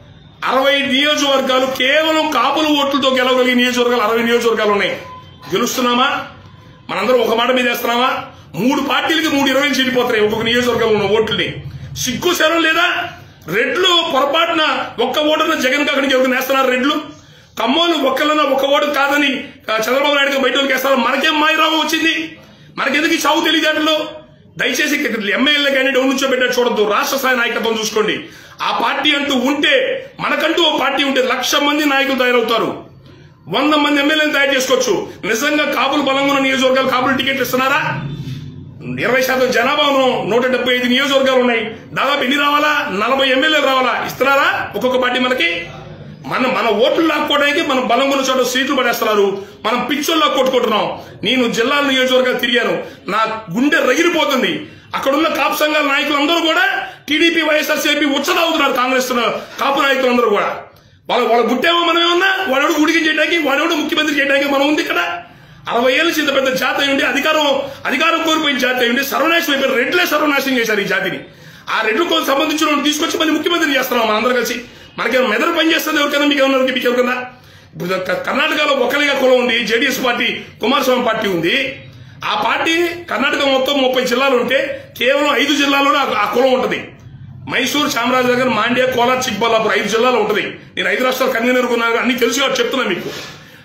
అరవై నియోజకవర్గాలు కేవలం కాపుల ఓట్లతో గెలవగలిగే నియోజకవర్గాలు అరవై నియోజకవర్గాలు ఉన్నాయి గెలుస్తున్నామా మనందరం ఒక మాట మీద వేస్తున్నామా మూడు పార్టీలకి మూడు ఇరవై చెడిపోతాయి ఒక్కొక్క నియోజకవర్గంలో ఉన్న ఓట్లని సిగ్గు శరం లేదా రెడ్లు పొరపాటున ఒక్క ఓటున జగన్ కాకడానికి ఎవరికి వేస్తున్నారు రెడ్లు కమ్మోలు ఒక్కలన్నా ఒక్క ఓటు కాదని ఆ, చంద్రబాబు నాయుడు గారు బయట వాళ్ళకి వేస్తారు మనకేం మాయరావు వచ్చింది మనకెందుకు ఈ చావు తెలియజేటలో దయచేసి ఎమ్మెల్యే కానీ డౌన్ నుంచో పెట్టారు చూడద్దు రాష్ట్ర స్థాయి నాయకత్వం చూసుకోండి ఆ పార్టీ అంటూ ఉంటే మనకంటూ ఓ పార్టీ ఉంటే లక్ష మంది నాయకులు తయారవుతారు వంద మంది ఎమ్మెల్యేలు తయారు చేసుకోవచ్చు నిజంగా కాపులు బలంగా ఉన్న నియోజకవర్గాలు కాపులు టికెట్లు ఇస్తున్నారా ఇరవై శాతం జనాభాను నూట డెబ్బై ఐదు నియోజకవర్గాలు ఉన్నాయి దాదాపు ఎన్ని రావాలా నలభై ఎమ్మెల్యేలు రావాలా ఇస్తున్నారా ఒక్కొక్క పార్టీ మనకి మన మన ఓట్లు లాక్కోవడానికి మనం బలం ఉన్న చోట సీట్లు పడేస్తున్నారు మనం పిచ్చోళ్ళు కొట్టుకుంటున్నాం నేను జిల్లాల నియోజకవర్గాలు తిరిగాను నా గుండె రగిలిపోతుంది అక్కడున్న కాపు సంఘాల నాయకులందరూ కూడా టీడీపీ వైఎస్ఆర్సీపీ ఉచ్చదవుతున్నారు కాంగ్రెస్ కాపు నాయకులందరూ కూడా వాళ్ళ వాళ్ళ గుట్టేమో మనం ఏమన్నా వాడెవడు గుడికి చేయడానికి వాడెవడు ముఖ్యమంత్రి చేయడానికి మనం ఉంది ఇక్కడ అరవై ఏళ్ళ ఇంత పెద్ద జాతి అయి ఉండి అధికారం అధికారం కోల్పోయిన జాతి అయి ఉండి సర్వనాశనం అయిపోయి రెడ్లే సర్వనాశనం చేశారు ఈ జాతిని ఆ రెడ్లకు సంబంధించిన వాళ్ళని తీసుకొచ్చి మళ్ళీ ముఖ్యమంత్రి చేస్తున్నాం మన అందరం కలిసి మనకేమో మెదడు పని చేస్తుంది ఎవరికైనా మీకు ఏమన్నా మీకు ఎవరికైనా ఇప్పుడు క- కర్ణాటకలో ఒక్కలిగా కులం ఉంది జేడీఎస్ పార్టీ కుమారస్వామి పార్టీ ఉంది ఆ పార్టీ కర్ణాటక మొత్తం ముప్పై జిల్లాలు ఉంటే కేవలం ఐదు జిల్లాల్లోనే ఆ- ఆ కులం ఉంటది మైసూర్ చామరాజనగర్ మాండ్య కోలార్ చిక్బల్లాపూర్ ఐదు జిల్లాలు ఉంటుంది నేను ఐదు రాష్ట్రాల కన్వీనర్ ఉన్నాను అన్ని తెలుసు కాబట్టి చెప్తున్నా మీకు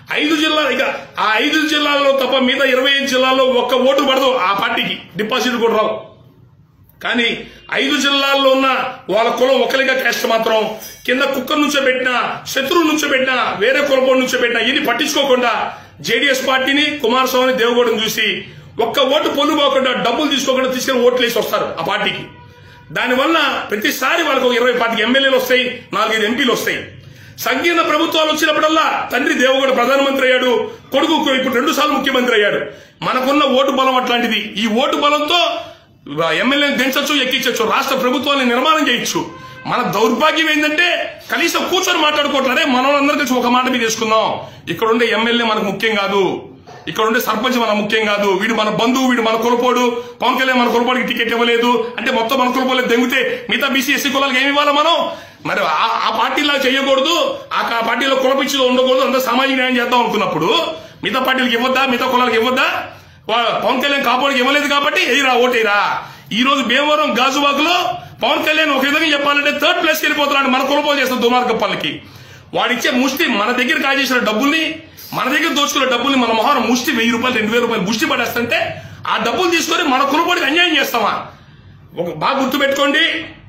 ఐదు జిల్లాలు ఇక ఆ ఐదు జిల్లాల్లో తప్ప మిగతా ఇరవై ఐదు జిల్లాల్లో ఒక్క ఓటు పడదు ఆ పార్టీకి డిపాజిట్ కూడా రావు కానీ ఐదు జిల్లాల్లో ఉన్న వాళ్ళ కులం ఒకరిగా క్యాస్ట్ మాత్రం కింద కుక్కర్ నుంచో పెట్టినా శత్రువు నుంచో పెట్టినా వేరే కులపోడు నుంచో పెట్టినా ఇది పట్టించుకోకుండా జేడీఎస్ పార్టీని కుమారస్వామి దేవగౌడని చూసి ఒక్క ఓటు పొందుకోకుండా డబ్బులు తీసుకోకుండా తీసుకెళ్లి ఓట్లు వేసి వస్తారు ఆ పార్టీకి దానివల్ల ప్రతిసారి వాళ్ళకు ఒక ఇరవై పాతిక ఎమ్మెల్యేలు వస్తాయి నాలుగైదు ఎంపీలు వస్తాయి సంకీర్ణ ప్రభుత్వాలు వచ్చినప్పుడల్లా తండ్రి దేవగౌడ ప్రధానమంత్రి అయ్యాడు కొడుకు ఇప్పుడు రెండు సార్లు ముఖ్యమంత్రి అయ్యాడు మనకున్న ఓటు బలం అట్లాంటిది ఈ ఓటు బలంతో ఎమ్మెల్యేని దించచ్చు ఎక్కించచ్చు రాష్ట్ర ప్రభుత్వాన్ని నిర్మాణం చేయొచ్చు మన దౌర్భాగ్యం ఏంటంటే కనీసం కూర్చొని మాట్లాడుకోవట్లే మనం అందరూ కలిసి ఒక మాట మీద తీసుకుందాం ఇక్కడ ఉండే ఎమ్మెల్యే మనకు ముఖ్యం కాదు ఇక్కడ ఉండే సర్పంచ్ మన ముఖ్యం కాదు వీడు మన బంధువు వీడు మన కులపోడు పవన్ కళ్యాణ్ మన కులపోడికి టికెట్ ఇవ్వలేదు అంటే మొత్తం మన కులపోలేదు దెంగితే మిగతా బీసీ ఎస్సీ కులాలకు ఏమి ఇవ్వాలా మనం మరి ఆ- ఆ పార్టీలా చేయకూడదు ఆ కా- పార్టీలో కులపిచ్చిలో ఉండకూడదు అంతా సామాజిక న్యాయం చేద్దాం అనుకున్నప్పుడు మిగతా పార్టీలకు ఇవ్వద్దా మిగతా కులాలకు ఇవ్వద్దా వా- పవన్ కళ్యాణ్ కాపాడికి ఇవ్వలేదు కాబట్టి ఎయిరా ఓటేరా ఈ రోజు భీమవరం గాజువాకలో పవన్ కళ్యాణ్ ఒక విధంగా చెప్పాలంటే థర్డ్ ప్లేస్కి వెళ్ళిపోతున్నాడు మన కులపోలు చేస్తున్న దుర్మార్గ పనులకి వాడిచ్చే ముష్టి మన దగ్గర కాజేసిన డబ్బుల్ని మన దగ్గర దోచుకున్న డబ్బుల్ని మన మొహం ముష్టి వెయ్యి రూపాయలు రెండు వేల రూపాయలు ముష్టి పడేస్తుంటే ఆ డబ్బులు తీసుకొని మన కులపోడికి అన్యాయం చేస్తామా ఒక బాగా గుర్తుపెట్టుకోండి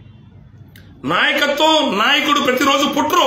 నాయకత్వం నాయకుడు ప్రతిరోజు పుట్టరు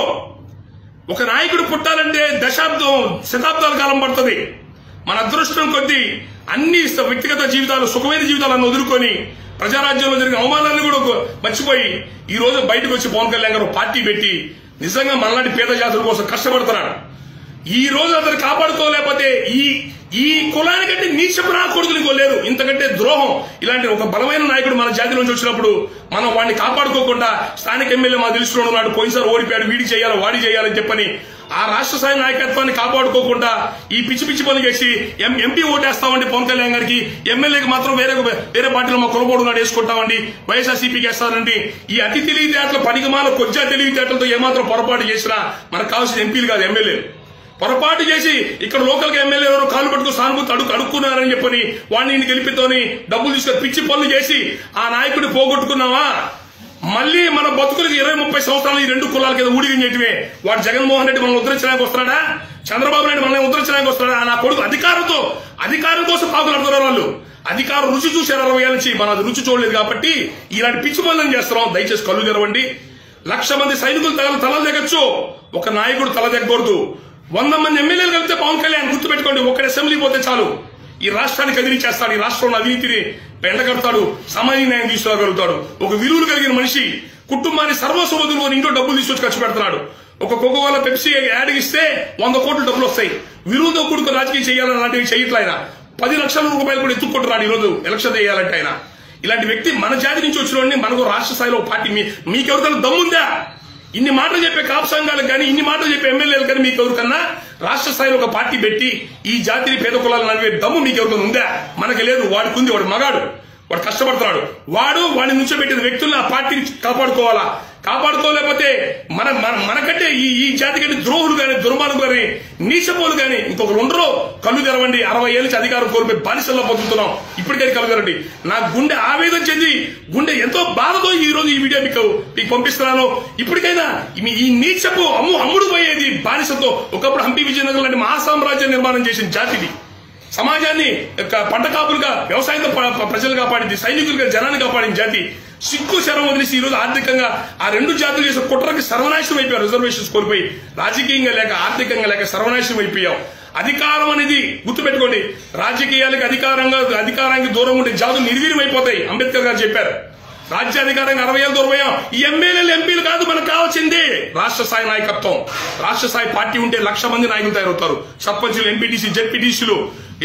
ఒక నాయకుడు పుట్టాలంటే దశాబ్దం శతాబ్దాల కాలం పడుతుంది మన అదృష్టం కొద్దీ అన్ని స- వ్యక్తిగత జీవితాలు సుఖమైన జీవితాలను వదులుకొని ప్రజారాజ్యంలో జరిగిన అవమానాన్ని కూడా ఒక- మర్చిపోయి ఈ రోజు బయటకు వచ్చి పవన్ కళ్యాణ్ గారు పార్టీ పెట్టి నిజంగా మనలాంటి పేద జాతుల కోసం కష్టపడుతున్నాడు ఈ రోజు అతను కాపాడుకోలేకపోతే ఈ ఈ కులానికంటే నీచపు రాకూడదు ఇంకో లేరు ఇంతకంటే ద్రోహం ఇలాంటి ఒక బలమైన నాయకుడు మన జాతి నుంచి వచ్చినప్పుడు మనం వాడిని కాపాడుకోకుండా స్థానిక ఎమ్మెల్యే మా తెలుసుకుని ఉన్నాడు పోయినసారి ఓడిపోయాడు వీడి చేయాలి వాడి చేయాలని చెప్పని ఆ రాష్ట్ర స్థాయి నాయకత్వాన్ని కాపాడుకోకుండా ఈ పిచ్చి పిచ్చి పనులు చేసి ఎం- ఎంపీ ఓటేస్తామండి పవన్ కళ్యాణ్ గారికి ఎమ్మెల్యేకి మాత్రం వేరే వేరే పార్టీలో మా కులబోడు నాడు వేసుకుంటామండి వైఎస్ఆర్సీపీకి వేస్తారండి ఈ అతి తెలివితేటలు పనికిమాల కొజ్జా తెలివితేటలతో ఏమాత్రం పొరపాటు చేసినా మనకు కావాల్సిన ఎంపీలు కాదు ఎమ్మెల్యేలు పొరపాటు చేసి ఇక్కడ లోకల్ గా ఎమ్మెల్యే ఎవరు కాలు పట్టుకుని సానుభూతి అడుగు అడుక్కున్నారని చెప్పని వాడిని గెలిపితోని డబ్బులు తీసుకొని పిచ్చి పనులు చేసి ఆ నాయకుడిని పోగొట్టుకున్నావా మళ్ళీ మన బతుకులకి ఇరవై ముప్పై సంవత్సరాలు ఈ రెండు కులాల కింద ఊడిగించేటివే వాడు జగన్మోహన్ రెడ్డి మనల్ని ఉద్ధరించడానికి వస్తున్నాడా చంద్రబాబు నాయుడు మనల్ని ఉద్ధరించడానికి వస్తున్నాడా నా కొడుకు అధికారంతో అధికారం కోసం పాకులాడుతున్నారు వాళ్ళు అధికారం రుచి చూశారు అరవై ఏళ్ళ నుంచి మనం అది రుచి చూడలేదు కాబట్టి ఇలాంటి పిచ్చి పనులను చేస్తున్నాం దయచేసి కళ్ళు తెరవండి లక్ష మంది సైనికులు తల తలలు దిగచ్చు ఒక నాయకుడు తల దిగకూడదు వంద మంది ఎమ్మెల్యేలు కలిపితే పవన్ కళ్యాణ్ గుర్తుపెట్టుకోండి ఒక్కడ అసెంబ్లీ పోతే చాలు ఈ రాష్ట్రాన్ని కదిలించేస్తాడు ఈ రాష్ట్రంలో అవినీతిని ఎండగడతాడు సామాజిక న్యాయం తీసుకురాగలుగుతాడు ఒక విలువలు కలిగిన మనిషి కుటుంబాన్ని సర్వస్వతులు ఇంట్లో డబ్బులు తీసుకొచ్చి ఖర్చు పెడుతున్నాడు ఒక కోకోకోలా పెప్సీ యాడ్ ఇస్తే వంద కోట్ల డబ్బులు వస్తాయి విలువతో కూడుకు రాజకీయం చేయాలని అలాంటివి చేయట్లే ఆయన పది లక్షల రూపాయలు కూడా ఎత్తుక్కుంటున్నాడు ఈరోజు ఎలక్షన్ చేయాలంటే ఆయన ఇలాంటి వ్యక్తి మన జాతి నుంచి వచ్చిన వాడిని మనకు రాష్ట్ర స్థాయిలో ఒక పార్టీ మీ- మీకెవరికైనా దమ్ముందా ఇన్ని మాటలు చెప్పే కాపు సంఘాలకు కానీ ఇన్ని మాటలు చెప్పే ఎమ్మెల్యేలు కానీ మీకు ఎవరికన్నా రాష్ట్ర స్థాయిలో ఒక పార్టీ పెట్టి ఈ జాతిని పేద కులాలను నడిపే దమ్ము మీకు ఎవరికైనా ఉందా మనకి లేదు వాడికి ఉంది వాడు మగాడు వాడు కష్టపడుతున్నాడు వాడు వాడిని నుంచోబెట్టిన వ్యక్తులను ఆ పార్టీని కాపాడుకోవాలా కాపాడుకోలేకపోతే మన మన మనకంటే ఈ ఈ జాతి కంటే ద్రోహులు కానీ దుర్మార్గులు కానీ నీచపోలు కానీ ఇంకొకరు ఉండరు కళ్ళు తెరవండి అరవై ఏళ్ళ నుంచి అధికారం కోల్పోయి బానిసల్లో బతుకుతున్నాం ఇప్పటికైనా కళ్ళు తెరండి నా గుండె ఆవేదన చెంది గుండె ఎంతో బాధతో ఈ రోజు ఈ వీడియో మీకు మీకు పంపిస్తున్నాను ఇప్పటికైనా ఈ- ఈ నీచపు అమ్ము అమ్ముడు పోయేది బానిసతో ఒకప్పుడు హంపి విజయనగరం లాంటి మహాసామ్రాజ్యం నిర్మాణం చేసిన జాతిది సమాజాన్ని యొక్క పంట కాపులుగా వ్యవసాయంతో ప- ప- ప్రజలు కాపాడింది సైనికులుగా జనాన్ని కాపాడిన జాతి సిగ్గు శరం వదిలేసి ఈ రోజు ఆర్థికంగా ఆ రెండు జాతులు చేసిన కుట్రకి సర్వనాశనం అయిపోయారు రిజర్వేషన్స్ కోల్పోయి రాజకీయంగా లేక ఆర్థికంగా లేక సర్వనాశనం అయిపోయాం అధికారం అనేది గుర్తుపెట్టుకోండి రాజకీయాలకు అధికారంగా అధికారానికి దూరం ఉండే జాతులు నిర్వీర్యం అయిపోతాయి అంబేద్కర్ గారు చెప్పారు రాజ్యాధికారంగా అరవై ఏళ్ళు దూరమయ్యాం ఈ ఎమ్మెల్యేలు ఎంపీలు కాదు మనకు కావాల్సింది రాష్ట్ర స్థాయి నాయకత్వం రాష్ట్ర స్థాయి పార్టీ ఉంటే లక్ష మంది నాయకులు తయారవుతారు సర్పంచులు ఎంపీటీసీ జెడ్పీటీసీలు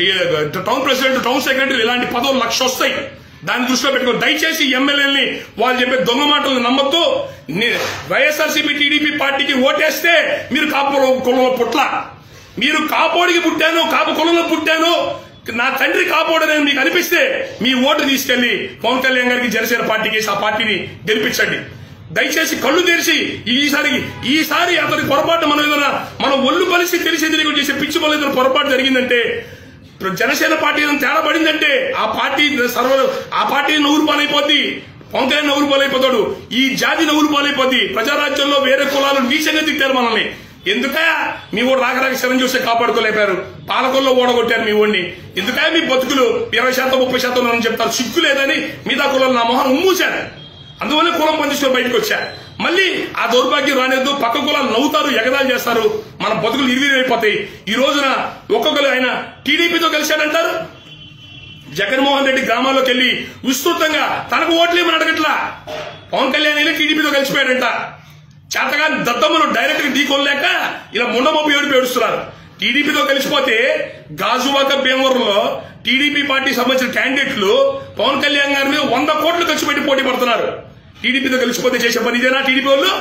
టౌన్ ప్రెసిడెంట్ టౌన్ సెక్రటరీ ఇలాంటి పదవులు లక్ష వస్తాయి దాన్ని దృష్టిలో పెట్టుకొని దయచేసి ఎమ్మెల్యేలని వాళ్ళు చెప్పే దొంగ మాటలు నమ్మద్దు వైఎస్ఆర్సీపీ టీడీపీ పార్టీకి ఓటేస్తే మీరు కాపు కులంలో పుట్ల మీరు కాపోడికి పుట్టాను కాపు కులంలో పుట్టాను నా తండ్రి కాపోడని మీకు అనిపిస్తే మీ ఓటు తీసుకెళ్లి పవన్ కళ్యాణ్ గారికి జనసేన పార్టీకి వేసి ఆ పార్టీని గెలిపించండి దయచేసి కళ్ళు తెరిచి ఈసారి ఈసారి అతని పొరపాటు మనం ఏదైనా మనం ఒళ్ళు కలిసి తెలిసి తెలియకుండా చేసే పిచ్చి పనులు ఏదైనా పొరపాటు జరిగిందంటే ఇప్పుడు జనసేన పార్టీ ఏదైనా తేడా పడిందంటే ఆ పార్టీ సర్వ ఆ పార్టీ నవ్వురు పాలైపోద్ది పవన్ కళ్యాణ్ నవ్వురు పాలైపోతాడు ఈ జాతి నవ్వురు పాలైపోద్ది ప్రజారాజ్యంలో వేరే కులాలు నీచంగా తిట్టారు మనల్ని ఎందుకా మీ ఊరు రాకరాక శరం చూస్తే కాపాడుకోలేపారు పాలకొల్లో ఓడగొట్టారు మీ ఊడిని ఎందుకా మీ బతుకులు ఇరవై శాతం ముప్పై శాతం అని చెప్తారు సిగ్గు లేదని మిగతా కులం నా మొహం ఉమ్మూశారు అందువల్ల కులం పంచుకొని బయటకు వచ్చా మళ్ళీ ఆ దౌర్భాగ్యం రానేద్దు పక్క కులాలు నవ్వుతారు ఎగదాలు చేస్తారు మన బతుకులు ఇరివిరైపోతాయి ఈ రోజున ఒక్కొక్కరు ఆయన టీడీపీతో కలిశాడంటారు జగన్మోహన్ రెడ్డి గ్రామాల్లోకి వెళ్లి విస్తృతంగా తనకు ఓట్లేమని అడగట్లా పవన్ కళ్యాణ్ వెళ్ళి టీడీపీతో కలిసిపోయాడంట చేతగా దద్దమ్మను డైరెక్ట్ గా ఢీకొనలేక ఇలా ముండమొప్పి ఏడుపు ఏడుస్తున్నారు టీడీపీతో కలిసిపోతే గాజువాక భీమవరంలో టీడీపీ పార్టీ సంబంధించిన క్యాండిడేట్లు పవన్ కళ్యాణ్ గారి మీద వంద కోట్లు ఖర్చు పెట్టి పోటీ పడుతున్నారు టీడీపీతో కలిసిపోతే చేసే పని ఇదేనా టీడీపీ వాళ్ళు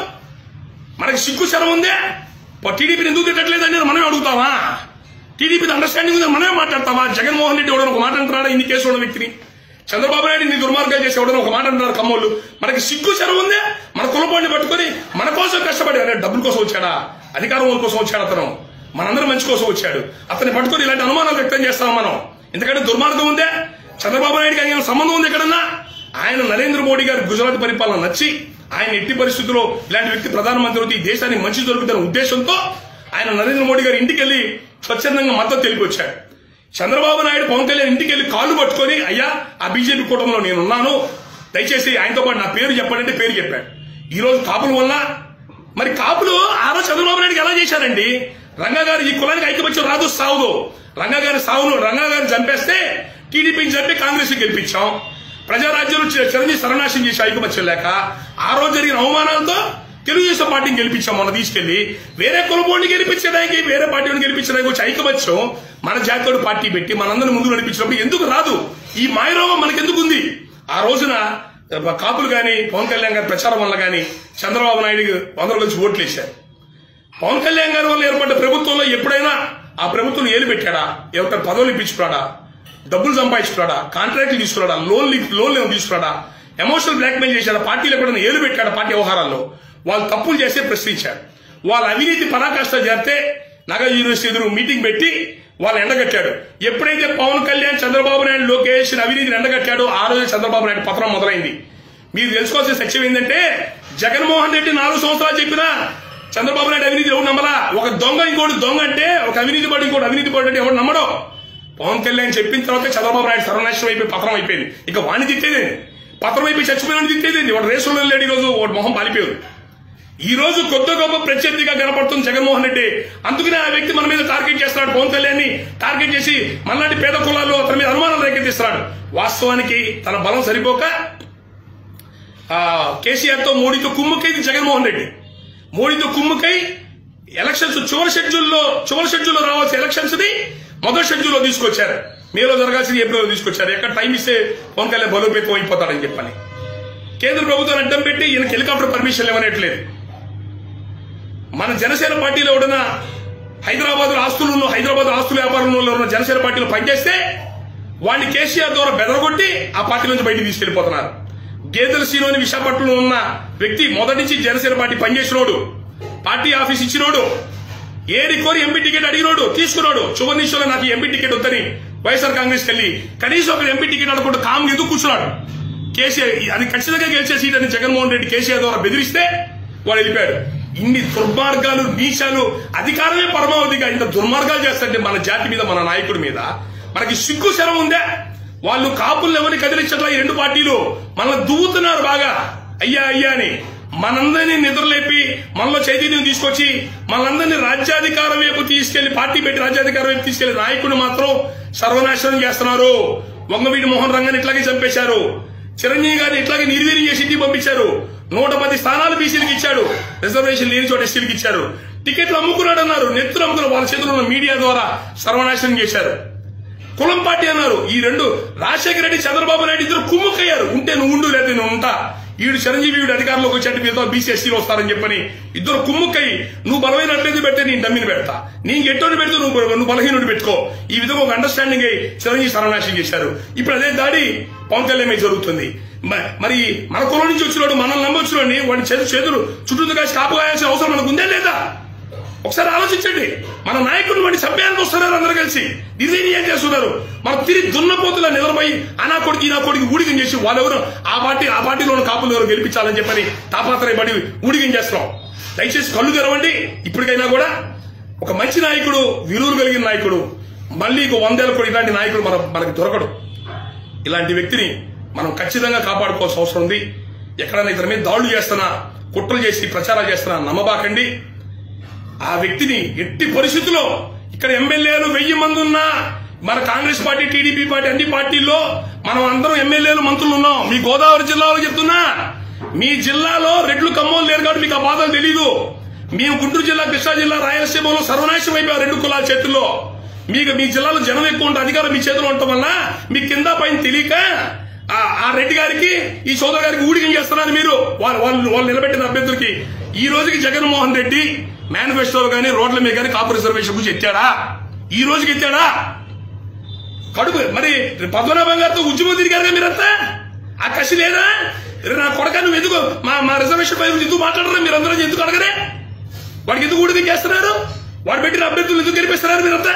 మనకి సిగ్గు శరం ఉందే టీడీపీని ఎందుకు తిట్టట్లేదని మనమే అడుగుతావా టీడీపీతో అండర్స్టాండింగ్ ఉందని మనమే మాట్లాడతావా జగన్మోహన్ రెడ్డి ఎవడని ఒక మాట అంటున్నాడా ఇన్ని కేసులు ఉన్న వ్యక్తిని చంద్రబాబు నాయుడు ఇన్ని దుర్మార్గాలు చేసి ఎవడని ఒక మాట అంటున్నారు కమ్మోళ్ళు మనకి సిగ్గు శరం ఉందే మన కులపాడిని పట్టుకొని మన కోసం కష్టపడి అనే డబ్బుల కోసం వచ్చాడా అధికారం కోసం వచ్చాడు అతను మనందరం మంచి కోసం వచ్చాడు అతన్ని పట్టుకొని ఇలాంటి అనుమానాలు వ్యక్తం చేస్తాం మనం ఎందుకంటే దుర్మార్గం ఉందే చంద్రబాబు నాయుడుకి ఆయన సంబంధం ఉంది ఎక్కడన్నా ఆయన నరేంద్ర మోడీ గారి గుజరాత్ పరిపాలన నచ్చి ఆయన ఎట్టి పరిస్థితుల్లో ఇలాంటి వ్యక్తి ప్రధానమంత్రి అవుతే ఈ దేశానికి మంచి దొరుకుతున్న ఉద్దేశంతో ఆయన నరేంద్ర మోడీ గారి ఇంటికి వెళ్లి స్వచ్ఛందంగా మద్దతు తెలిపి వచ్చాడు చంద్రబాబు నాయుడు పవన్ కళ్యాణ్ ఇంటికి వెళ్లి కాళ్ళు పట్టుకొని అయ్యా ఆ బీజేపీ కూటమిలో నేనున్నాను దయచేసి ఆయనతో పాటు నా పేరు చెప్పాడంటే పేరు చెప్పాడు ఈ రోజు కాపుల వల్ల మరి కాపులు ఆ రోజు చంద్రబాబు నాయుడుకి ఎలా చేశారండి రంగా గారు ఈ కులానికి ఐక్యపక్షం రాదు సావుదు రంగా గారి సావును రంగా గారిని చంపేస్తే టీడీపీని చంపి కాంగ్రెస్ గెలిపించాం ప్రజారాజ్యంలో చి- చిరంజీవి సర్వనాశం చేసి ఐక్యపక్షం లేక ఆ రోజు జరిగిన అవమానాలతో తెలుగుదేశం పార్టీని గెలిపించాం మొన్న తీసుకెళ్లి వేరే కులపోడిని గెలిపించడానికి వేరే పార్టీని గెలిపించడానికి వచ్చి ఐకమత్యం మన జాతీయుడు పార్టీ పెట్టి మనందరిని ముందు నడిపించినప్పుడు ఎందుకు రాదు ఈ మాయరోగం మనకెందుకు ఉంది ఆ రోజున కాపులు గాని పవన్ కళ్యాణ్ గారి ప్రచారం వల్ల గాని చంద్రబాబు నాయుడు వందల నుంచి ఓట్లు వేశారు పవన్ కళ్యాణ్ గారి వల్ల ఏర్పడ్డ ప్రభుత్వంలో ఎప్పుడైనా ఆ ప్రభుత్వం ఏలు పెట్టాడా ఎవరికైనా పదవులు ఇప్పించుకున్నాడా డబ్బులు సంపాదించుకున్నాడా కాంట్రాక్ట్లు తీసుకున్నాడా లోన్లు లోన్లు ఏమైనా తీసుకున్నాడా ఎమోషనల్ బ్లాక్మెయిల్ చేశాడా పార్టీలు ఎప్పుడైనా ఏలు పెట్టాడా పార్టీ వ్యవహారాల్లో వాళ్ళు తప్పులు చేస్తే ప్రశ్నించారు వాళ్ళ అవినీతి పరాకాష్ట జరిగితే నగర యూనివర్సిటీ ఎదురు మీటింగ్ పెట్టి వాళ్ళు ఎండగట్టాడు ఎప్పుడైతే పవన్ కళ్యాణ్ చంద్రబాబు నాయుడు లోకేష్ అవినీతిని ఎండగట్టాడో ఆ రోజు చంద్రబాబు నాయుడు పత్రం మొదలైంది మీరు తెలుసుకోవాల్సిన సత్యం ఏంటంటే జగన్మోహన్ రెడ్డి నాలుగు సంవత్సరాలు చెప్పినా చంద్రబాబు నాయుడు అవినీతి ఎవరు నమ్మలా ఒక దొంగ ఇంకోటి దొంగ అంటే ఒక అవినీతి పడి ఇంకోటి అవినీతి పడి అంటే ఎవరు నమ్మడో పవన్ కళ్యాణ్ చెప్పిన తర్వాత చంద్రబాబు నాయుడు సర్వనాశనం అయిపోయి పత్రం అయిపోయింది ఇక వాణ్ణి తిట్టేది పత్రం అయిపోయి చచ్చిపోయిన తిట్టేది వాడు రేసులో లేడు ఈ రోజు వాడు మొహం పాలిపోయారు ఈ రోజు కొత్త గొప్ప ప్రత్యర్థిగా కనపడుతుంది జగన్మోహన్ రెడ్డి అందుకనే ఆ వ్యక్తి మన మీద టార్గెట్ చేస్తున్నాడు పవన్ కళ్యాణ్ ని టార్గెట్ చేసి మనలాంటి పేద కులాల్లో అతని మీద అనుమానాలు రేకెత్తిస్తున్నాడు వాస్తవానికి తన బలం సరిపోక ఆ కేసీఆర్ తో మోడీతో కుమ్ముకైంది జగన్మోహన్ రెడ్డి మోడీతో కుమ్ముకై ఎలక్షన్స్ చివరి షెడ్యూల్లో చివరి షెడ్యూల్లో రావాల్సిన ఎలక్షన్స్ ని మొదటి షెడ్యూల్లో తీసుకొచ్చారు మేలో జరగాల్సింది ఏప్రిల్లో తీసుకొచ్చారు ఎక్కడ టైం ఇస్తే పవన్ కళ్యాణ్ బలోపేతం అయిపోతాడని చెప్పని కేంద్ర ప్రభుత్వాన్ని అడ్డం పెట్టి ఈయనకి హెలికాప్టర్ పర్మిషన్ ఇవ్వనట్లేదు మన జనసేన పార్టీలో ఉన్న హైదరాబాద్ ఆస్తులు ఉన్న హైదరాబాద్ ఆస్తుల వ్యాపారంలో ఉన్న జనసేన పార్టీలో పనిచేస్తే వాడిని కేసీఆర్ ద్వారా బెదరగొట్టి ఆ పార్టీ నుంచి బయటికి తీసుకెళ్లిపోతున్నారు గేదెల సీలోని విశాఖపట్నంలో ఉన్న వ్యక్తి మొదటి నుంచి జనసేన పార్టీ పనిచేసినోడు పార్టీ ఆఫీస్ ఇచ్చినోడు ఏడి కోరి ఎంపీ టికెట్ అడిగినోడు తీసుకున్నాడు చువనీశ్వర నాకు ఈ ఎంపీ టికెట్ వద్దని వైఎస్ఆర్ కాంగ్రెస్ కెళ్ళి కనీసం ఒక ఎంపీ టికెట్ అడగకుండా కామ్ ఎందుకు కూర్చున్నాడు కేసీఆర్ అది ఖచ్చితంగా గెలిచే సీట్ అని జగన్మోహన్ రెడ్డి కేసీఆర్ ద్వారా బెదిరిస్తే వాడు వెళ్ళిపోయాడు ఇన్ని దుర్మార్గాలు నీచాలు అధికారమే పరమావధిగా ఇంత దుర్మార్గాలు చేస్తుంటే మన జాతి మీద మన నాయకుడి మీద మనకి సిగ్గు శరం ఉందే వాళ్ళు కాపులు ఎవరిని కదిలించట్లా ఈ రెండు పార్టీలు మనల్ని దువ్వుతున్నారు బాగా అయ్యా అయ్యా అని మనందరినీ నిద్రలేపి మనలో చైతన్యం తీసుకొచ్చి మనందరినీ రాజ్యాధికారం వైపు తీసుకెళ్లి పార్టీ పెట్టి రాజ్యాధికారం వైపు తీసుకెళ్లి నాయకుడిని మాత్రం సర్వనాశనం చేస్తున్నారు వంగవీటి మోహన్ రంగాన్ని ఇట్లాగే చంపేశారు చిరంజీవి గారిని ఇట్లాగే నిర్వీర్యం చేసి ఇంటికి పంపించారు నూట పది స్థానాలు బీసీలకు ఇచ్చాడు రిజర్వేషన్ లేని చోట ఎస్సీలకు ఇచ్చారు టికెట్లు అమ్ముకున్నాడు అన్నారు నెత్తులు అమ్ముకున్న వాళ్ళ చేతుల్లో ఉన్న మీడియా ద్వారా సర్వనాశనం చేశారు కులం పార్టీ అన్నారు ఈ రెండు రాజశేఖర రెడ్డి చంద్రబాబు నాయుడు ఇద్దరు కుమ్ముకయ్యారు ఉంటే నువ్వు ఉండు లేదా నువ్వు ఉంటా ఈడు చిరంజీవి వీడు అధికారంలోకి వచ్చేట్టు మీతో బీసీ ఎస్సీలు వస్తారని చెప్పని ఇద్దరు కుమ్ముక్కయి నువ్వు బలమైన అట్లయితే పెడితే నేను డమ్మిని పెడతా నేను ఎట్టోని పెడితే నువ్వు నువ్వు బలహీనుడు పెట్టుకో ఈ విధంగా ఒక అండర్స్టాండింగ్ అయ్యి చిరంజీవి సర్వనాశనం చేశారు ఇప్పుడు అదే దాడి పవన్ కళ్యాణ్ మీద జరుగుతుంది మ- మరి మన కులం నుంచి వచ్చినోడు మనల్ని నమ్మొచ్చినోడిని వాడి చేతులు చేతులు చుట్టూ కాసి కాపు కాయాల్సిన అవసరం మనకు ఉందే లేదా ఒకసారి ఆలోచించండి మన నాయకుడిని వాడిని చంపేయాలని వస్తున్నారు అందరూ కలిసి నిర్ణయం ఏం చేస్తున్నారు మనం తిరిగి దున్నపోతులా నిద్రపోయి అనా కొడుకు ఈ నా కొడుకు ఊడిగం చేసి వాళ్ళెవరు ఆ పార్టీ ఆ పార్టీలో ఉన్న కాపులు ఎవరు గెలిపించాలని చెప్పని తాపాత్రయపడి ఊడిగం చేస్తున్నాం దయచేసి కళ్ళు తెరవండి ఇప్పటికైనా కూడా ఒక మంచి నాయకుడు విలువలు కలిగిన నాయకుడు మళ్ళీ ఇంకో వందేళ్ళ కూడా ఇలాంటి నాయకుడు మన మనకు దొరకడు ఇలాంటి వ్యక్తిని మనం ఖచ్చితంగా కాపాడుకోవాల్సిన అవసరం ఉంది ఎక్కడైనా ఇతని మీద దాడులు చేస్తున్నా కుట్రలు చేసి ప్రచారాలు చేస్తున్నా నమ్మబాకండి ఆ వ్యక్తిని ఎట్టి పరిస్థితుల్లో ఇక్కడ ఎమ్మెల్యేలు వెయ్యి మంది ఉన్నా మన కాంగ్రెస్ పార్టీ టీడీపీ పార్టీ అన్ని పార్టీల్లో మనం అందరం ఎమ్మెల్యేలు మంత్రులు ఉన్నాం మీ గోదావరి జిల్లాలో చెప్తున్నా మీ జిల్లాలో రెడ్లు కమ్మోలు లేరు కాబట్టి మీకు ఆ బాధలు తెలీదు మేము గుంటూరు జిల్లా కృష్ణా జిల్లా రాయలసీమలో సర్వనాశనం అయిపోయారు రెండు కులాల చేతుల్లో మీకు మీ జిల్లాలో జనం ఎక్కువ ఉంటే అధికారం మీ చేతిలో ఉండటం వల్ల మీ కింద పైన తెలియక ఆ ఆ రెడ్డి గారికి ఈ సోదరు గారికి ఊడిగం చేస్తున్నారు మీరు వాళ్ళు వాళ్ళు వాళ్ళు నిలబెట్టిన అభ్యర్థులకి ఈ రోజుకి జగన్మోహన్ రెడ్డి మేనిఫెస్టోలో కానీ రోడ్ల మీద కానీ కాపు రిజర్వేషన్ గురించి ఎత్తాడా ఈ రోజుకి ఎత్తాడా కడుపు మరి పద్మనాభం గారితో ఉద్యమం తిరిగారుగా మీరంతా ఆ కసి లేదా రే నా కొడక నువ్వు ఎందుకు మా మా రిజర్వేషన్ పై ఎందుకు మాట్లాడరా మీరందరూ ఎందుకు అడగరే వాడికి ఎందుకు ఊడిగం చేస్తున్నారు వాడు పెట్టిన అభ్యర్థులు ఎందుకు గెలిపిస్తున్నారు మీరంతా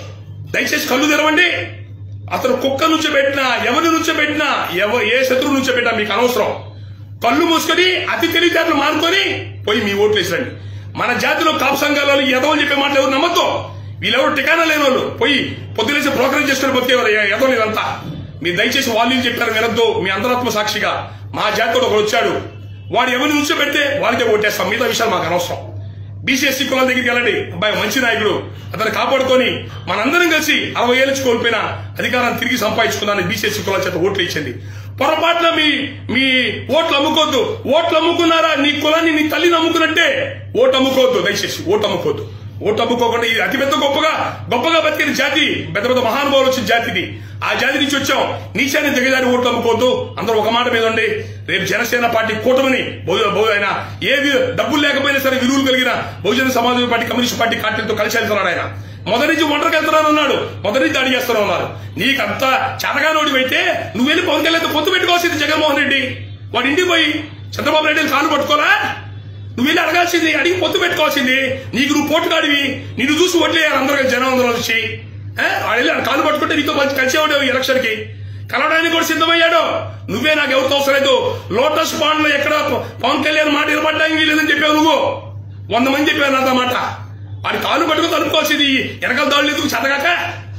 దయచేసి కళ్ళు తెరవండి అతను కుక్క నుంచి పెట్టినా ఎవరి నుంచి పెట్టినా ఎవ ఏ శత్రువు నుంచి పెట్టినా మీకు అనవసరం కళ్ళు మూసుకొని అతి తెలివితేటలు మానుకొని పోయి మీ ఓట్లు వేసిరండి మన జాతిలో కాపు సంఘాలలో ఎదవని చెప్పే మాటలు ఎవరు నమ్మద్దు వీళ్ళెవరు టికానా లేని వాళ్ళు పోయి పొద్దునేసి బ్రోకరేజ్ చేసుకుని బతికేవారు ఎదవలు ఇదంతా మీరు దయచేసి వాళ్ళు ఏం చెప్పారు వినొద్దు మీ అంతరాత్మ సాక్షిగా మా జాతిలో ఒకడు వచ్చాడు వాడు ఎవరిని నుంచి పెడితే వాళ్ళకే ఓటేస్తాం మిగతా విషయాలు మాకు అనవసరం బీసీఎస్సీ కులాల దగ్గరికి వెళ్ళండి అబ్బాయి మంచి నాయకుడు అతను కాపాడుకొని మనందరం కలిసి అరవై ఏళ్ళ నుంచి కోల్పోయిన అధికారాన్ని తిరిగి సంపాదించుకున్నాను బీసీఎస్సీ కులాల చేత ఓట్లు ఇచ్చింది పొరపాటున మీ మీ ఓట్లు అమ్ముకోవద్దు ఓట్లు అమ్ముకున్నారా నీ కులాన్ని నీ తల్లిని అమ్ముకున్నట్టే ఓటు అమ్ముకోవద్దు దయచేసి ఓటు అమ్ముకోవద్దు ఓటు అమ్ముకోకుండా ఇది అతిపెద్ద గొప్పగా గొప్పగా బతికిన జాతి పెద్ద పెద్ద మహానుభావులు వచ్చిన జాతిది ఆ జాతి నుంచి వచ్చాం నీచాన్ని దిగజారి ఓట్లు అమ్ముకోవద్దు అందరూ ఒక మాట మీద ఉండి రేపు జనసేన పార్టీ కూటమిని బహు- బహు- ఆయన ఏ వి- డబ్బులు లేకపోయినా సరే విలువలు కలిగిన Bahujan Samaj party communist party పార్టీలతో కలిసి వెళ్తున్నాడు ఆయన మొదటి నుంచి ఒంటరికి వెళ్తున్నాను అన్నాడు మొదటి నుంచి దాడి చేస్తూనే ఉన్నారు నీకంత చేతగానోడి అయితే నువ్వు వెళ్ళి పవన్ కళ్యాణ్ పొత్తు పెట్టుకోవాల్సింది జగన్మోహన్ రెడ్డి వాడి ఇంటికి పోయి చంద్రబాబు నాయుడు కాలు పట్టుకోరా నువ్వు వెళ్ళి అడగాల్సింది అడిగి పొత్తు పెట్టుకోవాల్సింది నీకు నువ్వు పోటుగాడివి నిన్ను చూసి ఓట్లేయాలి అందరూ కలిసి జనం అందరూ వచ్చి ఏ? వాడు వెళ్ళి కాలు పట్టుకుంటే నీతో మంచి కలిసేవాడు ఎలక్షన్ కి కలవడానికి కూడా సిద్ధమయ్యాడు నువ్వే నాకు ఎవరితో అవసరం లేదు లోటస్ పాండ్ లో ఎక్కడ ప- పవన్ కళ్యాణ్ మాట నిలబడడానికి లేదని చెప్పావు నువ్వు వంద మంది చెప్పావు నాతో మాట వాడి కాలు పట్టుకుని తనుకోవాల్సింది వెనకాల దాడులు ఎందుకు చదగాక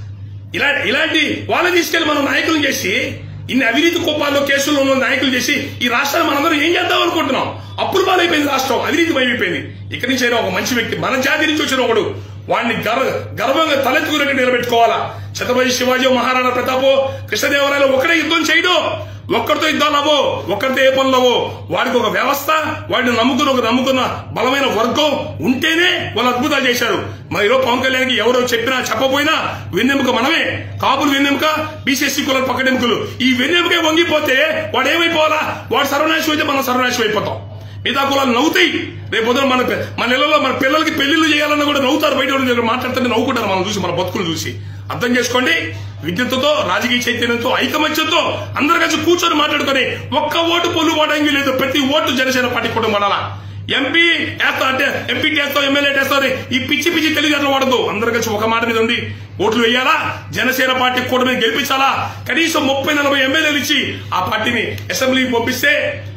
ఇలా ఇలాంటి వాళ్ళని తీసుకెళ్లి మనం నాయకులను చేసి ఇన్ని అవినీతి కుప్పాల్లో కేసుల్లో ఉన్న నాయకులు చేసి ఈ రాష్ట్రాన్ని మనందరం ఏం చేద్దాం అనుకుంటున్నాం అప్పులు పాలైపోయింది రాష్ట్రం అవినీతి అయిపోయింది ఇక్కడి నుంచి అయినా ఒక మంచి వ్యక్తి మన జాతి నుంచి వచ్చిన ఒకడు వాడిని గర్వ గర్వంగా తలెత్తుకున్నట్టు నిలబెట్టుకోవాలా ఛత్రపతి శివాజీ మహారాణా ప్రతాపో కృష్ణదేవరాయలు ఒకడే యుద్ధం చేయడం ఒక్కరితో యుద్ధాలు అవ్వో ఒక్కరితో ఏ పనులు అవ్వో వాడికి ఒక వ్యవస్థ వాడిని నమ్ముకున్న ఒక నమ్ముకున్న బలమైన వర్గం ఉంటేనే వాళ్ళు అద్భుతాలు చేశారు మరి ఈరోజు పవన్ కళ్యాణ్కి ఎవరో చెప్పినా చెప్పపోయినా వెన్నెముక మనమే కాపులు వెన్నెముక బీసీఎస్సీ కుల పక్కడెముకలు ఈ వెన్నెముకే వంగిపోతే వాడు ఏమైపోవాలా వాడు సర్వనాశం అయితే మనం సర్వనాశం అయిపోతాం మిగతా కులాలు నవ్వుతాయి రేపు పొద్దున మన పి- మన ఇళ్లలో మన పిల్లలకి పెళ్లిళ్ళు చేయాలన్నా కూడా నవ్వుతారు బయట వాళ్ళ దగ్గర మాట్లాడుతుంటే నవ్వుకుంటారు మనం చూసి మన బతుకులు చూసి అర్థం చేసుకోండి విద్యుత్తుతో రాజకీయ చైతన్యంతో ఐకమత్యంతో అందరు కలిసి కూర్చొని మాట్లాడుకొని ఒక్క ఓటు పొల్లు పోవడానికి లేదు ప్రతి ఓటు జనసేన పార్టీ కుటుంబం అలా ఎంపీ వేస్తా అంటే ఎంపీ చేస్తాం ఎమ్మెల్యే చేస్తారు ఈ పిచ్చి పిచ్చి తెలివితేటలు వాడదు అందరు కలిసి ఒక మాట మీద ఉండి ఓట్లు వేయాలా జనసేన పార్టీ కూటమిని గెలిపించాలా కనీసం ముప్పై నలభై ఎమ్మెల్యేలు ఇచ్చి ఆ పార్టీని అసెంబ్లీకి పంపిస్తే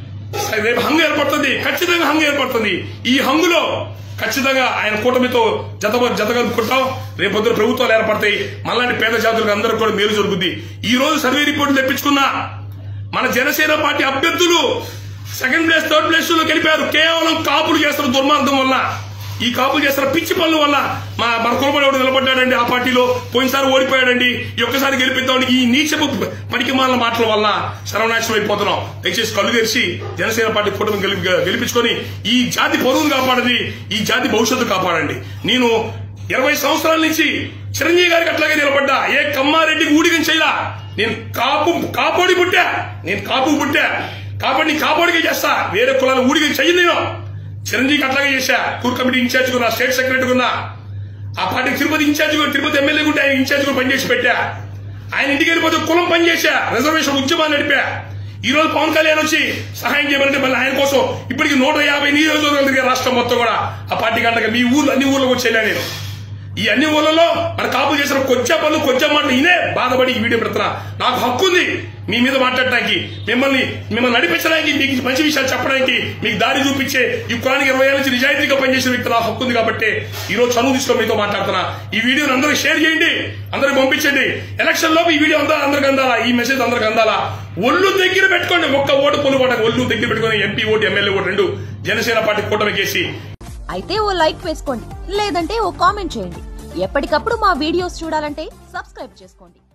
రేపు హంగు ఏర్పడుతుంది ఖచ్చితంగా హంగు ఏర్పడుతుంది ఈ హంగులో ఖచ్చితంగా ఆయన కూటమితో జత జతగలుపుకుంటాం రేపు పొద్దున ప్రభుత్వాలు ఏర్పడతాయి మళ్ళాంటి పేద జాతులకు అందరూ కూడా మేలు జరుగుద్ది ఈ రోజు సర్వే రిపోర్టులు తెప్పించుకున్నా మన జనసేన పార్టీ అభ్యర్థులు సెకండ్ ప్లేస్ థర్డ్ ప్లేస్ లో గెలిపారు కేవలం కాపులు చేస్తున్న దుర్మార్గం వల్ల ఈ కాపులు చేస్తున్న పిచ్చి పనుల వల్ల మా మన కులబడి ఎవడు నిలబడ్డాడండి ఆ పార్టీలో పోయినసారి ఓడిపోయాడండి ఈ ఒక్కసారి గెలిపిద్దామని ఈ నీచపు పనికి మాలిన మాటల వల్ల సర్వనాశనం అయిపోతున్నాం దయచేసి కళ్ళు తెరిచి జనసేన పార్టీ కూటమి గెలిపి గెలిపించుకొని ఈ జాతి పరువును కాపాడండి ఈ జాతి భవిష్యత్తు కాపాడండి నేను ఇరవై సంవత్సరాల నుంచి చిరంజీవి గారికి అట్లాగే నిలబడ్డా ఏ కమ్మారెడ్డికి ఊడిగం చేయలా నేను కాపు కాపోడి పుట్టా నేను కాపు పుట్టా కాబట్టి కాపోడిగా చేస్తా వేరే కులాలు ఊడిగం చెయ్యి నేను చిరంజీవికి అట్లాగే చేశా కూర్ కమిటీ ఇన్ఛార్జ్ ఉన్నా స్టేట్ సెక్రటరీ ఉన్నా ఆ పార్టీకి తిరుపతి ఇన్ఛార్జ్ తిరుపతి ఎమ్మెల్యే ఉంటే ఆయన ఇన్ఛార్జ్ కూడా పనిచేసి పెట్టా ఆయన ఇంటికి వెళ్ళిపోతే కులం పనిచేశా రిజర్వేషన్ ఉద్యమాన్ని నడిపా ఈ రోజు పవన్ కళ్యాణ్ వచ్చి సహాయం చేయమంటే మళ్ళీ ఆయన కోసం ఇప్పటికి నూట యాభై నియోజకవర్గాలు తిరిగే రాష్ట్రం మొత్తం కూడా ఆ పార్టీ గంటగా మీ ఊర్లో అన్ని ఊర్లోకి వచ్చి వెళ్ళా నేను ఈ అన్ని ఊళ్ళలో మన కాపులు చేసిన కొంచెం పనులు కొంచెం మాటలు ఇనే బాధపడి ఈ వీడియో పెడుతున్నా నాకు హక్కు ఉంది మీ మీద మాట్లాడటానికి మిమ్మల్ని మిమ్మల్ని నడిపించడానికి మీకు మంచి విషయాలు చెప్పడానికి మీకు దారి చూపించే ఈ కులానికి ఇరవై ఏళ్ళ నుంచి నిజాయితీగా పనిచేసిన వ్యక్తి నాకు హక్కు ఉంది కాబట్టి ఈ రోజు చదువు తీసుకొని మీతో మాట్లాడుతున్నా ఈ వీడియోని అందరూ షేర్ చేయండి అందరికి పంపించండి ఎలక్షన్ లోపు ఈ వీడియో అందరూ అందరికి అందాలా ఈ మెసేజ్ అందరికి అందాలా ఒళ్ళు దగ్గర పెట్టుకోండి ఒక్క ఓటు పొందుకోవడానికి ఒళ్ళు దగ్గర పెట్టుకొని ఎంపీ ఓటు ఎమ్మెల్యే ఓటు రెండు జనసేన పార్టీ కూటమి చేసి అయితే ఓ లైక్ వేసుకోండి లేదంటే ఓ కామెంట్ చేయండి ఎప్పటికప్పుడు మా వీడియోస్ చూడాలంటే సబ్స్క్రైబ్ చేసుకోండి